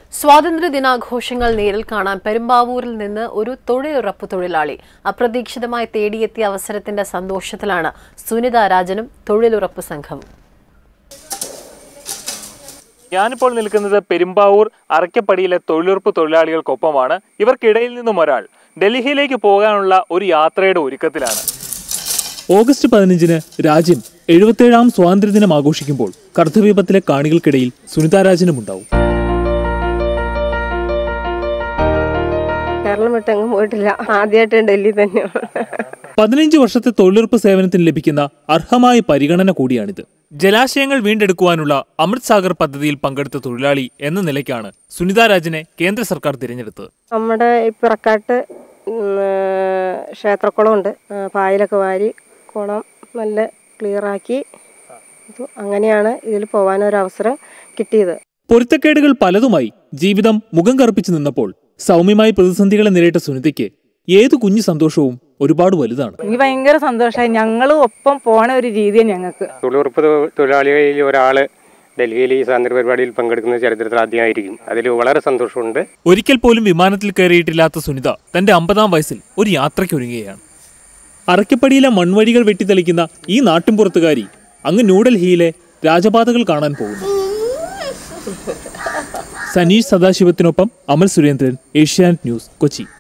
സ്വാതന്ത്ര്യ ദിനാഘോഷങ്ങൾ നേരിൽ കാണാൻ പെരുമ്പാവൂരിൽ നിന്ന് ഒരു തൊഴിലുറപ്പ് തൊഴിലാളി അപ്രതീക്ഷിതമായി തേടിയെത്തിയ അവസരത്തിന്റെ സന്തോഷത്തിലാണ് സുനിത രാജനും തൊഴിലുറപ്പ് സംഘവും ഞാനിപ്പോൾ നിൽക്കുന്നത് പെരുമ്പാവൂർ അറക്കപ്പടിയിലെ തൊഴിലുറപ്പ് തൊഴിലാളികൾക്കൊപ്പമാണ് ഇവർക്കിടയിൽ നിന്നും ഒരാൾ ഡൽഹിയിലേക്ക് പോകാനുള്ള ഒരു യാത്രയുടെ ഒരുക്കത്തിലാണ് ഓഗസ്റ്റ് പതിനഞ്ചിന് രാജ്യം എഴുപത്തേഴാം സ്വാതന്ത്ര്യദിനം ആഘോഷിക്കുമ്പോൾ കർത്തവ്യപത്തിലെ കാണികൾക്കിടയിൽ സുനിതാ രാജനും ഉണ്ടാവും കേരളം വിട്ടെങ്ങും പോയിട്ടില്ല ആദ്യമായിട്ട് ഡൽഹി തന്നെയാണ് പതിനഞ്ച് വർഷത്തെ തൊഴിലുറപ്പ് സേവനത്തിന് ലഭിക്കുന്ന അർഹമായ പരിഗണന കൂടിയാണിത് ജലാശയങ്ങൾ വീണ്ടെടുക്കുവാനുള്ള അമൃത് സാഗർ പദ്ധതിയിൽ പങ്കെടുത്ത തൊഴിലാളി എന്ന നിലയ്ക്കാണ് സുനിതാ രാജനെ കേന്ദ്ര സർക്കാർ തിരഞ്ഞെടുത്തത് നമ്മുടെ ഈ പിറക്കാട്ട് ഉം, ക്ഷേത്രക്കുളമുണ്ട് ആ, പായലൊക്കെ വാരി കുളം നല്ല ക്ലിയറാക്കി ഇത് അങ്ങനെയാണ് ഇതിൽ പോകാനൊരവസരം കിട്ടിയത് പൊരുത്തക്കേടുകൾ പലതുമായി ജീവിതം മുഖം കറുപ്പിച്ചു നിന്നപ്പോൾ സൗമ്യമായി പ്രതിസന്ധികളെ നേരിട്ട സുനിതയ്ക്ക് ഏതു കുഞ്ഞു സന്തോഷവും ഒരുപാട് വലുതാണ് എനിക്ക് ഭയങ്കര സന്തോഷമായി ഞങ്ങൾ ഒപ്പം പോണ ഒരു രീതിയാണ് ഞങ്ങൾക്ക് തൊഴിലുറപ്പ് തൊ- തൊഴിലാളികളിൽ ഒരാൾ ഡൽഹിയിൽ ഈ സ്വാതന്ത്ര്യ പരിപാടിയിൽ പങ്കെടുക്കുന്ന ചരിത്രത്തിൽ ആദ്യമായിരിക്കും അതിൽ വളരെ സന്തോഷമുണ്ട് ഒരിക്കൽ പോലും വിമാനത്തിൽ കയറിയിട്ടില്ലാത്ത സുനിത തന്റെ അമ്പതാം വയസ്സിൽ ഒരു യാത്രയ്ക്കൊരുങ്ങുകയാണ് അറക്കപ്പടിയിലെ മൺവഴികൾ വെട്ടിത്തെളിക്കുന്ന ഈ നാട്ടിൻപുറത്തുകാരി അങ്ങ് ന്യൂഡൽഹിയിലെ രാജപാതകൾ കാണാൻ പോകുന്നു സനീഷ് സദാശിവത്തിനൊപ്പം അമൽ സുരേന്ദ്രൻ ഏഷ്യാനെറ്റ് ന്യൂസ് കൊച്ചി